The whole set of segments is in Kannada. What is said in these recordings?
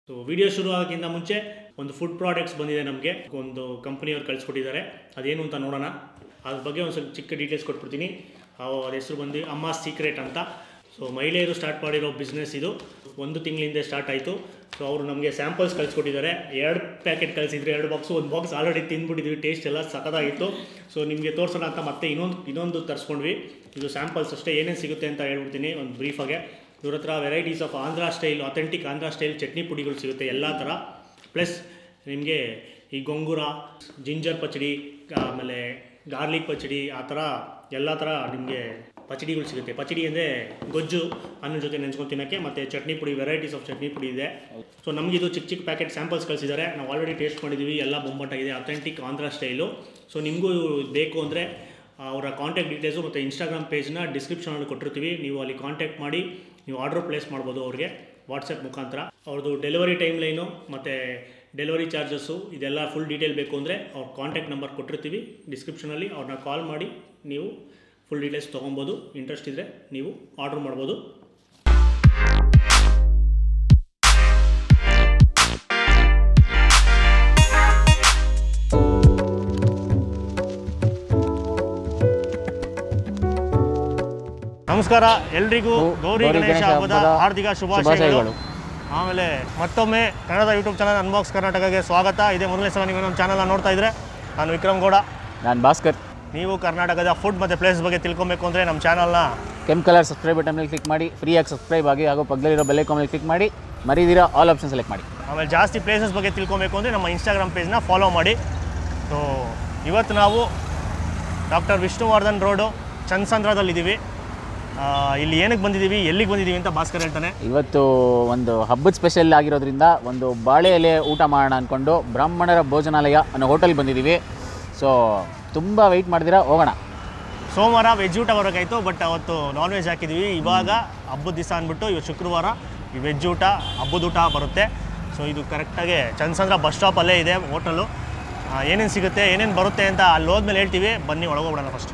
ಸೊ ವಿಡಿಯೋ ಶುರು ಆಗೋಕ್ಕಿಂತ ಮುಂಚೆ ಒಂದು ಫುಡ್ ಪ್ರಾಡಕ್ಟ್ಸ್ ಬಂದಿದೆ ನಮಗೆ ಒಂದು ಕಂಪ್ನಿಯವ್ರು ಕಳಿಸ್ಕೊಟ್ಟಿದ್ದಾರೆ ಅದೇನು ಅಂತ ನೋಡೋಣ ಅದ್ರ ಬಗ್ಗೆ ಒಂದು ಸ್ವಲ್ಪ ಚಿಕ್ಕ ಡೀಟೇಲ್ಸ್ ಕೊಟ್ಬಿಡ್ತೀನಿ ಅದ್ರ ಹೆಸರು ಬಂದು ಅಮ್ಮ ಸೀಕ್ರೆಟ್ ಅಂತ ಸೊ ಮಹಿಳೆಯರು ಸ್ಟಾರ್ಟ್ ಮಾಡಿರೋ ಬಿಸ್ನೆಸ್ ಇದು ಒಂದು ತಿಂಗಳಿಂದ ಸ್ಟಾರ್ಟ್ ಆಯಿತು ಸೊ ಅವರು ನಮಗೆ ಸ್ಯಾಂಪಲ್ಸ್ ಕಳಿಸ್ಕೊಟ್ಟಿದ್ದಾರೆ ಎರಡು ಪ್ಯಾಕೆಟ್ ಕಳಿಸಿದ್ರು ಎರಡು ಬಾಕ್ಸು ಒಂದು ಬಾಕ್ಸ್ ಆಲ್ರೆಡಿ ತಿಂದ್ಬಿಟ್ಟಿದ್ವಿ ಟೇಸ್ಟ್ ಎಲ್ಲ ಸಖತ್ತಾಗಿತ್ತು ಸೊ ನಿಮಗೆ ತೋರಿಸೋಣ ಅಂತ ಮತ್ತೆ ಇನ್ನೊಂದು ಇನ್ನೊಂದು ತರಿಸ್ಕೊಂಡ್ವಿ ಇದು ಸ್ಯಾಂಪಲ್ಸ್ ಅಷ್ಟೇ ಏನೇನು ಸಿಗುತ್ತೆ ಅಂತ ಹೇಳ್ಬಿಡ್ತೀನಿ ಒಂದು ಬ್ರೀಫಾಗೆ ಇವ್ರ ಹತ್ರ varieties of Andhra style authentic Andhra style chutney ಪುಡಿಗಳು ಸಿಗುತ್ತೆ ಎಲ್ಲ ಥರ ಪ್ಲಸ್ ನಿಮಗೆ ಈ ಗೊಂಗೂರ ಜಿಂಜರ್ ಪಚಡಿ ಆಮೇಲೆ ಗಾರ್ಲಿಕ್ ಪಚಡಿ ಆ ಥರ ಎಲ್ಲ ಥರ ನಿಮಗೆ ಪಚಡಿಗಳು ಸಿಗುತ್ತೆ ಪಚಡಿ ಅಂದರೆ ಗೊಜ್ಜು ಅನ್ನ ಜೊತೆ ನೆಂಚ್ಕೊಂಡು ತಿನ್ನೋಕ್ಕೆ ಮತ್ತು ಚಟ್ನಿ ಪುಡಿ ವೆರೈಟೀಸ್ ಆಫ್ ಚಟ್ನಿ ಪುಡಿ ಇದೆ ಸೊ ನಮಗಿದು ಚಿಕ್ಕ ಚಿಕ್ಕ ಪ್ಯಾಕೆಟ್ ಸ್ಯಾಂಪಲ್ಸ್ ಕಳಿಸಿದ್ದಾರೆ ನಾವು ಆಲ್ರೆಡಿ ಟೇಸ್ಟ್ ಮಾಡಿದ್ದೀವಿ ಎಲ್ಲ ಬೊಂಬಟ್ಟಾಗಿದೆ ಅಥೆಂಟಿಕ್ ಆಂಧ್ರ ಸ್ಟೈಲು ಸೊ ನಿಮಗೂ ಬೇಕು ಅಂದರೆ ಅವರ ಕಾಂಟ್ಯಾಕ್ಟ್ ಡೀಟೇಲ್ಸು ಮತ್ತು ಇನ್ಸ್ಟಾಗ್ರಾಮ್ ಪೇಜ್ನ ಡಿಸ್ಕ್ರಿಪ್ಷನಲ್ಲಿ ಕೊಟ್ಟಿರ್ತೀವಿ ನೀವು ಅಲ್ಲಿ ಕಾಂಟ್ಯಾಕ್ಟ್ ಮಾಡಿ ನೀವು ಆರ್ಡರ್ ಪ್ಲೇಸ್ ಮಾಡ್ಬೋದು ಅವ್ರಿಗೆ ವಾಟ್ಸಪ್ ಮುಖಾಂತರ ಅವ್ರದ್ದು ಡೆಲಿವರಿ ಟೈಮ್ ಲೈನು ಮತ್ತು ಡೆಲಿವರಿ ಚಾರ್ಜಸ್ಸು ಇದೆಲ್ಲ ಫುಲ್ ಡೀಟೇಲ್ ಬೇಕು ಅಂದರೆ ಅವ್ರ ಕಾಂಟ್ಯಾಕ್ಟ್ ನಂಬರ್ ಕೊಟ್ಟಿರ್ತೀವಿ ಡಿಸ್ಕ್ರಿಪ್ಷನಲ್ಲಿ ಅವ್ರನ್ನ ಕಾಲ್ ಮಾಡಿ ನೀವು ಫುಲ್ ಡೀಟೇಲ್ಸ್ ತೊಗೊಬೋದು ಇಂಟ್ರೆಸ್ಟ್ ಇದ್ದರೆ ನೀವು ಆರ್ಡ್ರ್ ಮಾಡ್ಬೋದು ನಮಸ್ಕಾರ ಎಲ್ರಿಗೂ ಗೌರಿ ಗೌರಿ ಗಣೇಶ ಗಣೇಶ ಹಬ್ಬದ ಹಬ್ಬದ ಹಾರ್ದಿಕ ಶುಭಾಶಯಗಳು ಶುಭಾಶಯಗಳು. ಆಮೇಲೆ ಮತ್ತೊಮ್ಮೆ ಕನ್ನಡ ಯೂಟ್ಯೂಬ್ ಚಾನಲ್ ಅನ್ಬಾಕ್ಸ್ ಕರ್ನಾಟಕಕ್ಕೆ ಸ್ವಾಗತ ಇದೇ ಮೊದಲನೇ ಸಲ ನೀವು ನಮ್ಮ ಚಾನಲ್ನ ನೋಡ್ತಾ ಇದ್ರೆ ನಾನು ವಿಕ್ರಮ್ ಗೌಡ ನಾನು ಭಾಸ್ಕರ್ ನೀವು ಕರ್ನಾಟಕದ ಫುಡ್ ಮತ್ತು ಪ್ಲೇಸ್ ಬಗ್ಗೆ ತಿಳ್ಕೊಬೇಕು ಅಂದರೆ ನಮ್ಮ ಚಾನಲ್ನ ಕೆಂಪ್ ಕಲರ್ ಸಬ್ಸ್ಕ್ರೈಬ್ ಬಟನ್ ಮೇಲೆ ಕ್ಲಿಕ್ ಮಾಡಿ ಫ್ರೀಯಾಗಿ ಸಬ್ಸ್ಕ್ರೈಬ್ ಆಗಿ ಹಾಗೂ ಪಕ್ಕದಲ್ಲಿರೋ ಬೆಲ್ ಐಕಾನ್ ಮೇಲೆ ಕ್ಲಿಕ್ ಮಾಡಿ ಮರಿದಿರೋ ಆಲ್ ಆಪ್ಷನ್ ಸೆಲೆಕ್ಟ್ ಮಾಡಿ ಆಮೇಲೆ ಜಾಸ್ತಿ ಪ್ಲೇಸಸ್ ಬಗ್ಗೆ ತಿಳ್ಕೊಬೇಕು ಅಂದರೆ ನಮ್ಮ ಇನ್ಸ್ಟಾಗ್ರಾಮ್ ಪೇಜ್ನ ಫಾಲೋ ಮಾಡಿ ಸೊ ಇವತ್ತು ನಾವು ಡಾಕ್ಟರ್ ವಿಷ್ಣುವರ್ಧನ್ ರೋಡು ಚನ್ಸಂದ್ರದಲ್ಲಿದ್ದೀವಿ ಆ, ಇಲ್ಲಿ ಏನಕ್ಕೆ ಬಂದಿದ್ದೀವಿ ಎಲ್ಲಿಗೆ ಬಂದಿದ್ದೀವಿ ಅಂತ ಭಾಸ್ಕರ್ ಹೇಳ್ತಾನೆ ಇವತ್ತು ಒಂದು ಹಬ್ಬದ ಸ್ಪೆಷಲ್ ಆಗಿರೋದ್ರಿಂದ ಒಂದು ಬಾಳೆ ಎಲೆ ಊಟ ಮಾಡೋಣ ಅಂದ್ಕೊಂಡು ಬ್ರಾಹ್ಮಣರ ಭೋಜನಾಲಯ ಅನ್ನೋ ಹೋಟೆಲ್ ಬಂದಿದ್ದೀವಿ ಸೊ ತುಂಬ ವೆಯ್ಟ್ ಮಾಡಿದಿರಾ ಹೋಗೋಣ ಸೋಮವಾರ ವೆಜ್ ಊಟ ಬರೋಕ್ಕಾಯ್ತು ಬಟ್ ಅವತ್ತು ನಾನ್ ವೆಜ್ ಹಾಕಿದ್ವಿ ಇವಾಗ ಹಬ್ಬದ ದಿವಸ ಅಂದ್ಬಿಟ್ಟು ಇವತ್ತು ಶುಕ್ರವಾರ ಈ ವೆಜ್ ಊಟ ಹಬ್ಬದ ಊಟ ಬರುತ್ತೆ ಸೊ ಇದು ಕರೆಕ್ಟಾಗಿ ಚನ್ಸಂದ್ರ ಬಸ್ ಸ್ಟಾಪಲ್ಲೇ ಇದೆ ಹೋಟೆಲು ಏನೇನು ಸಿಗುತ್ತೆ ಏನೇನು ಬರುತ್ತೆ ಅಂತ ಅಲ್ಲಿ ಹೋದ್ಮೇಲೆ ಹೇಳ್ತೀವಿ ಬನ್ನಿ ಒಳಗೋಗ್ಬಿಡೋಣ ಫಸ್ಟ್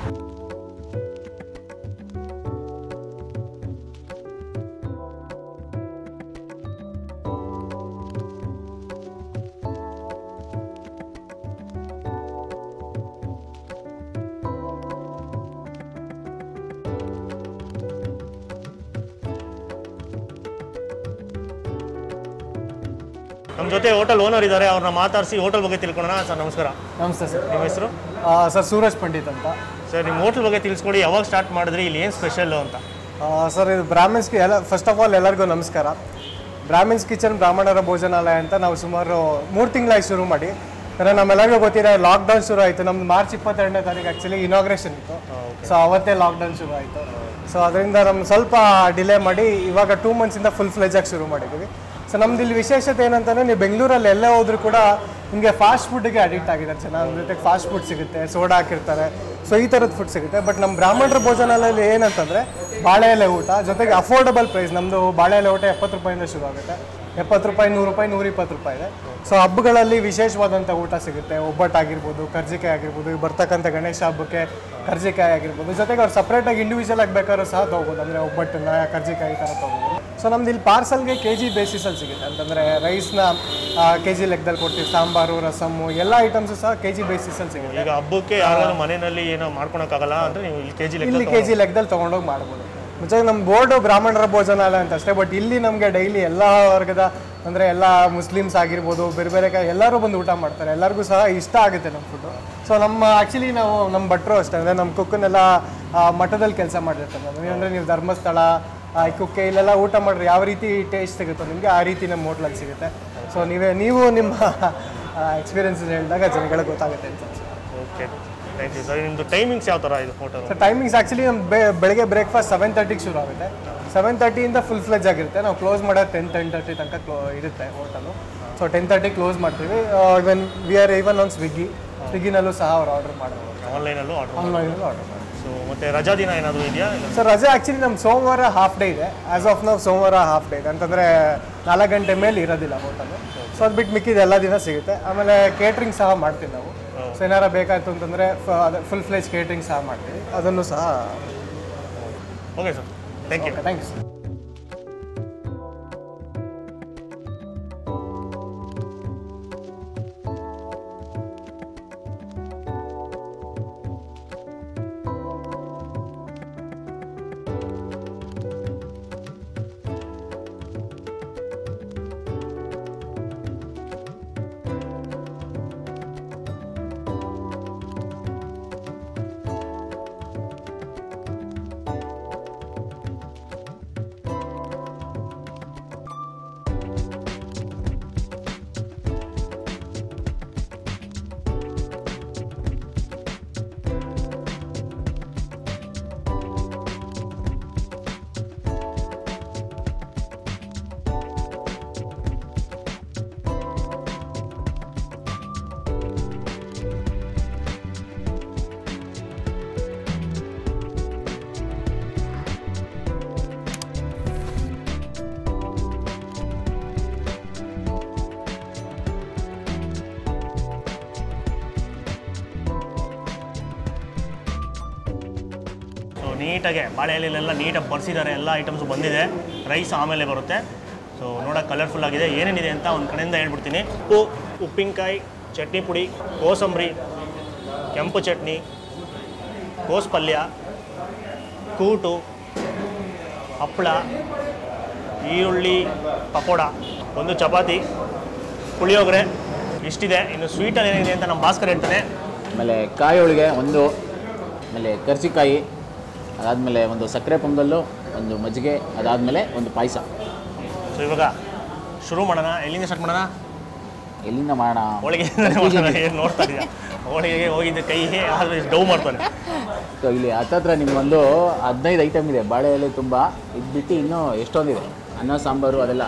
ನಮ್ಮ ಜೊತೆ ಹೋಟೆಲ್ ಓನರ್ ಇದ್ದಾರೆ ಅವ್ರನ್ನ ಮಾತಾಡಿಸಿ ಹೋಟೆಲ್ ಬಗ್ಗೆ ತಿಳ್ಕೊಳ್ಳೋಣ ಸರ್ ನಮಸ್ಕಾರ ನಮಸ್ತೆ ಸರ್ ನಿಮ್ಮ ಹೆಸರು ಆ, ಸರ್ ಸೂರಜ್ ಪಂಡಿತ್ ಅಂತ ಸರ್ ನಿಮ್ಮ ಹೋಟೆಲ್ ಬಗ್ಗೆ ತಿಳಿಸ್ಕೊಡಿ ಯಾವಾಗ ಸ್ಟಾರ್ಟ್ ಮಾಡಿದ್ರಿ ಇಲ್ಲಿ ಏನು ಸ್ಪೆಷಲ್ಲು ಅಂತ ಆ, ಸರ್ ಇದು ಬ್ರಾಹ್ಮಿನ್ಸ್ಗೆ ಎಲ್ಲ ಫಸ್ಟ್ ಆಫ್ ಆಲ್ ಎಲ್ಲರಿಗೂ ನಮಸ್ಕಾರ ಬ್ರಾಹ್ಮಿನ್ಸ್ ಕಿಚನ್ ಬ್ರಾಹ್ಮಣರ ಭೋಜನಾಲಯ ಅಂತ ನಾವು ಸುಮಾರು ಮೂರು ತಿಂಗಳಾಗಿ ಶುರು ಮಾಡಿ ಅಂದರೆ ನಮ್ಮೆಲ್ಲರಿಗೂ ಗೊತ್ತಿದೆ ಲಾಕ್ಡೌನ್ ಶುರು ಆಯಿತು ನಮ್ದು ಮಾರ್ಚ್ ಇಪ್ಪತ್ತೆರಡನೇ ತಾರೀಕು ಆ್ಯಕ್ಚುಲಿ ಇನಾಗ್ರೇಷನ್ ಇತ್ತು ಸೊ ಅವತ್ತೇ ಲಾಕ್ಡೌನ್ ಶುರು ಆಯಿತು ಸೊ ಅದರಿಂದ ನಮ್ಗೆ ಸ್ವಲ್ಪ ಡಿಲೇ ಮಾಡಿ ಇವಾಗ ಟೂ ಮಂತ್ಸಿಂದ ಫುಲ್ ಫ್ಲೆಜಾಗಿ ಶುರು ಮಾಡಿದ್ದೀವಿ ಸೊ ನಮ್ದು ಇಲ್ಲಿ ವಿಶೇಷತೆ ಏನಂತಂದರೆ ನೀವು ಬೆಂಗಳೂರಲ್ಲಿ ಎಲ್ಲೇ ಹೋದ್ರೂ ಕೂಡ ನಿಮಗೆ ಫಾಸ್ಟ್ ಫುಡ್ಗೆ ಅಡಿಕ್ಟ್ ಆಗಿದ್ದಾರೆ ಜನ ಅದ್ರ ಜೊತೆಗೆ ಫಾಸ್ಟ್ ಫುಡ್ ಸಿಗುತ್ತೆ ಸೋಡಾ ಹಾಕಿರ್ತಾರೆ ಸೊ ಈ ಥರದ ಫುಡ್ ಸಿಗುತ್ತೆ ಬಟ್ ನಮ್ಮ ಬ್ರಾಹ್ಮಣರ ಭೋಜನಾಲಯಲ್ಲಿ ಏನಂತಂದರೆ ಬಾಳೆ ಎಲೆ ಊಟ ಜೊತೆಗೆ ಅಫೋರ್ಡಬಲ್ ಪ್ರೈಸ್ ನಮ್ಮದು ಬಾಳೆ ಎಲೆ ಊಟ ಎಪ್ಪತ್ತು ರೂಪಾಯಿಂದ ಶುರು ಆಗುತ್ತೆ ಎಪ್ಪತ್ತು ರೂಪಾಯಿ ನೂರು ರೂಪಾಯಿ ನೂರ ಇಪ್ಪತ್ತು ರೂಪಾಯಿ ಇದೆ ಸೊ ಹಬ್ಬಗಳಲ್ಲಿ ವಿಶೇಷವಾದಂಥ ಊಟ ಸಿಗುತ್ತೆ ಒಬ್ಬಟ್ಟಾಗಿರ್ಬೋದು ಕರ್ಜಿಕಾಯಿ ಆಗಿರ್ಬೋದು ಈಗ ಬರ್ತಕ್ಕಂಥ ಗಣೇಶ ಹಬ್ಬಕ್ಕೆ ಕರ್ಜಿಕಾಯಿ ಆಗಿರ್ಬೋದು ಜೊತೆಗೆ ಅವ್ರು ಸಪ್ರೇಟಾಗಿ ಇಂಡಿವಿಜುವಲ್ ಆಗಿ ಬೇಕಾದ್ರೂ ಸಹ ತೊಗೋಬೋದು ಅಂದರೆ ಒಬ್ಬಟ್ಟನ್ನ ಕರ್ಜಿಕಾಯಿ ಈ ಥರ ತೊಗೋಬೋದು ಸೊ ನಮ್ದು ಇಲ್ಲಿ ಪಾರ್ಸಲ್ಗೆ ಕೆ ಜಿ ಬೇಸಿಸಲ್ಲಿ ಸಿಗುತ್ತೆ ಅಂತಂದರೆ ರೈಸ್ನ ಕೆ ಜಿ ಲೆಕ್ಕದಲ್ಲಿ ಕೊಡ್ತೀವಿ ಸಾಂಬಾರು ರಸಮ್ಮು ಎಲ್ಲ ಐಟಮ್ಸು ಸಹ ಕೆ ಜಿ ಬೇಸಿಸಲ್ಲಿ ಸಿಗುತ್ತೆ ಈಗ ಹಬ್ಬಕ್ಕೆ ಯಾರು ಮನೆಯಲ್ಲಿ ಏನೋ ಮಾಡ್ಕೊಳಕ್ಕಾಗಲ್ಲ ಅಂದರೆ ನೀವು ಇಲ್ಲಿ ಕೆ ಜಿ ಇಲ್ಲಿ ಕೆ ಜಿ ಲೆಕ್ಕದಲ್ಲಿ ತೊಗೊಂಡೋಗಿ ಮಾಡ್ಬೋದು ಮುಂಚೆ ನಮ್ಮ ಬೋರ್ಡು ಬ್ರಾಹ್ಮಣರ ಭೋಜನಾಲಯ ಅಂತ ಅಷ್ಟೇ ಬಟ್ ಇಲ್ಲಿ ನಮಗೆ ಡೈಲಿ ಎಲ್ಲ ವರ್ಗದ ಅಂದರೆ ಎಲ್ಲ ಮುಸ್ಲಿಮ್ಸ್ ಆಗಿರ್ಬೋದು ಬೇರೆ ಬೇರೆ ಕ- ಎಲ್ಲರೂ ಬಂದು ಊಟ ಮಾಡ್ತಾರೆ ಎಲ್ಲರಿಗೂ ಸಹ ಇಷ್ಟ ಆಗುತ್ತೆ ನಮ್ಮ ಫುಡ್ಡು ಸೊ ನಮ್ಮ ಆ್ಯಕ್ಚುಲಿ ನಾವು ನಮ್ಮ ಭಟ್ರು ಅಷ್ಟೇ ಅಂದರೆ ನಮ್ಮ ಕುಕ್ಕನ್ನೆಲ್ಲ ಮಠದಲ್ಲಿ ಕೆಲಸ ಮಾಡಿರ್ತಾರೆ ಅಂದರೆ ಅಂದರೆ ನೀವು ಧರ್ಮಸ್ಥಳ ಆ, ಈ ಕುಕ್ಕೆ ಇಲ್ಲೆಲ್ಲ ಊಟ ಮಾಡ್ರೆ ಯಾವ ರೀತಿ ಟೇಸ್ಟ್ ಸಿಗುತ್ತೋ ನಿಮಗೆ ಆ ರೀತಿ ನಮ್ಮ ಹೋಟ್ಲಲ್ಲಿ ಸಿಗುತ್ತೆ ಸೊ ನೀವೇ ನೀವು ನಿಮ್ಮ ಎಕ್ಸ್ಪೀರಿಯನ್ಸ್ ಹೇಳಿದಾಗ ಜನಗಳಿಗೆ ಗೊತ್ತಾಗುತ್ತೆ ಅಂತ ಓಕೆ ಥ್ಯಾಂಕ್ ಯು ಸರ್ ನಿಮ್ಮದು ಟೈಮಿಂಗ್ಸ್ ಯಾವ ಥರ ಇದು ಹೋಟೆಲ್ ಸೊ ಟೈಮಿಂಗ್ಸ್ ಆ್ಯಕ್ಚುಲಿ ನಮ್ಮ ಬೆ ಬೆಳಗ್ಗೆ ಬ್ರೇಕ್ಫಾಸ್ಟ್ ಸೆವೆನ್ ತರ್ಟಿಗೆ ಶುರು ಆಗುತ್ತೆ ಸೆವೆನ್ ತರ್ಟಿಯಿಂದ ಫುಲ್ ಫ್ಲೆಜ್ ಆಗಿರುತ್ತೆ ನಾವು ಕ್ಲೋಸ್ ಮಾಡೋದು ಟೆನ್ ಟೆನ್ ತರ್ಟಿ ತನಕ ಕ್ಲೋ ಇರುತ್ತೆ hotel so ten thirty close ಮಾಡ್ತೀವಿ even we are even on Swiggy ಸ್ವಿಗ್ಗಿನಲ್ಲೂ ಸಹ ಅವ್ರು ಆರ್ಡರ್ ಮಾಡ್ಬೋದು ಆನ್ಲೈನಲ್ಲೂ ಆರ್ಡರ್ ಆನ್ಲೈನಲ್ಲೂ ಆರ್ಡರ್ ಮಾಡ್ಬೋದು ಸೊ ಮತ್ತು ರಜಾ ದಿನ ಏನಾದರೂ ಇದೆಯಾ ಇಲ್ಲ ಸರ್ ರಜೆ ಆ್ಯಕ್ಚುಲಿ ನಮ್ಮ ಸೋಮವಾರ ಹಾಫ್ ಡೇ ಇದೆ ಆ್ಯಸ್ ಆಫ್ ನಾವು ಸೋಮವಾರ ಹಾಫ್ ಡೇ ಇದೆ ಅಂತಂದರೆ ನಾಲ್ಕು ಗಂಟೆ ಮೇಲೆ ಇರೋದಿಲ್ಲ ಹೋಟೆಲು ಸೊ ಅದು ಬಿಟ್ಟು ಮಿಕ್ಕಿದ ಎಲ್ಲ ದಿನ ಸಿಗುತ್ತೆ ಆಮೇಲೆ ಕೇಟ್ರಿಂಗ್ ಸಹ ಮಾಡ್ತೀವಿ ನಾವು ಸೊ ಏನಾರ ಬೇಕಾಯ್ತು ಅಂತಂದರೆ ಫುಲ್ ಫ್ಲೇಜ್ ಕೇಟ್ರಿಂಗ್ ಸಹ ಮಾಡ್ತೀವಿ ಅದನ್ನು ಸಹ okay sir thank you thank you sir ನೀಟಾಗೆ ಬಾಳೆ ಎಲೆಲೆಲ್ಲ ನೀಟಾಗಿ ಬರ್ಸಿದ್ದಾರೆ ಎಲ್ಲ ಐಟಮ್ಸು ಬಂದಿದೆ ರೈಸ್ ಆಮೇಲೆ ಬರುತ್ತೆ ಸೊ ನೋಡೋಕೆ ಕಲರ್ಫುಲ್ ಆಗಿದೆ ಏನೇನಿದೆ ಅಂತ ಒಂದು ಕಡೆಯಿಂದ ಹೇಳ್ಬಿಡ್ತೀನಿ ಉಪ್ಪು ಉಪ್ಪಿನಕಾಯಿ ಚಟ್ನಿ ಪುಡಿ ಕೋಸಂಬರಿ ಕೆಂಪು ಚಟ್ನಿ ಕೋಸ್ ಪಲ್ಯ ಕೂಟು ಹಪ್ಪಳ ಈರುಳ್ಳಿ ಪಕೋಡ ಒಂದು ಚಪಾತಿ ಪುಳಿಯೋಗರೆ ಇಷ್ಟಿದೆ ಇನ್ನು ಸ್ವೀಟಲ್ಲಿ ಏನಿದೆ ಅಂತ ನಮ್ಮ ಭಾಸ್ಕರ್ ಹೇಳ್ತಾನೆ ಆಮೇಲೆ ಕಾಯಿ ಹೋಳಿಗೆ ಒಂದು ಆಮೇಲೆ ಕರ್ಜಿಕಾಯಿ ಅದಾದಮೇಲೆ ಒಂದು ಸಕ್ಕರೆ ಪೊಂಗಲ್ಲು ಒಂದು ಮಜ್ಜಿಗೆ ಅದಾದಮೇಲೆ ಒಂದು ಪಾಯಸ ಸೊ ಇವಾಗ ಶುರು ಮಾಡೋಣ ಎಲ್ಲಿಂದ ಸ್ಟಾರ್ಟ್ ಮಾಡೋಣ ಎಲ್ಲಿಂದ ಮಾಡೋಣ ಹೋಳಿಗೆ ಏನು ನೋಡ್ತಾ ಇದೆಯಾ ಹೋಳಿಗೆಗೆ ಹೋಗಿದ್ದ ಕೈಗೆ ಆದರೆ ಡೌ ಮಾಡ್ತಾನೆ ಸೊ ಇಲ್ಲಿ ಹತ್ತತ್ರ ನಿಮ್ಗೊಂದು ಹದಿನೈದು ಐಟಮ್ ಇದೆ ಬಾಳೆ ಎಲೆ ತುಂಬ ಇದು ಬಿಟ್ಟು ಇನ್ನೂ ಎಷ್ಟೊಂದಿದೆ ಅನ್ನ ಸಾಂಬಾರು ಅದೆಲ್ಲ